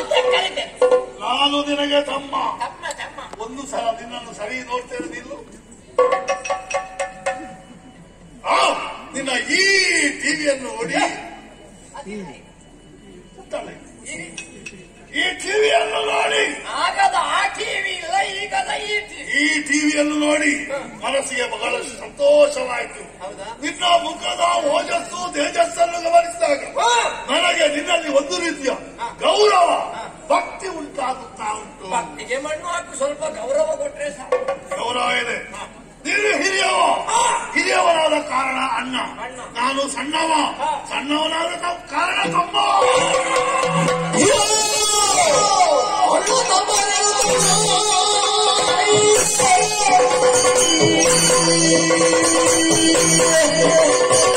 ಅಂತ ಕರೀತೇನೆ ನಾನು ನಿನಗೆ ತಮ್ಮ ತಮ್ಮ ತಮ್ಮ ಒಂದು ಸಲ ನಿನ್ನನ್ನು ಸರಿ ನೋಡ್ತೇನೆ ನಿಲ್ಲು ಆ, ನಿನ್ನ ಈ ಟಿವಿಯನ್ನು ನೋಡಿ ಕೂತಳೆ. ಈ ಟಿವಿಯನ್ನು ನೋಡಿ ಆಗದ ಆ ಟಿವಿ ಇಲ್ಲ ಈಗದ ಈ ಟಿವಿ ಈ ಟಿವಿಯನ್ನು ನೋಡಿ ಮನಸ್ಸಿಗೆ ಬಹಳಷ್ಟು ಸಂತೋಷವಾಯಿತು ಹೌದಾ ನಿನ್ನ ಮುಖದ ಓಜಸ್ಸು ತೇಜಸ್ಸನ್ನು ಗಮನಿಸಿದಾಗ ನನಗೆ ನಿನ್ನಲ್ಲಿ ಒಂದು ರೀತಿಯ ಗೌರವ ಭಕ್ತಿ ಉಂಟಾಗುತ್ತಾ ಉಂಟು ಭಕ್ತಿಗೆ ಮಣ್ಣು ಹಾಕಿ ಸ್ವಲ್ಪ ಗೌರವ ಕೊಟ್ರೆ ಸಾಕು ಗೌರವ ಇದೆ ನೀನು ಹಿರಿಯವ ಹಿರಿಯವನಾದ ಕಾರಣ ಅಣ್ಣ ಅಣ್ಣ. ನಾನು ಸಣ್ಣವ ಸಣ್ಣವನಾದ ತ- ಕಾರಣ ತಮ್ಮ Thank you.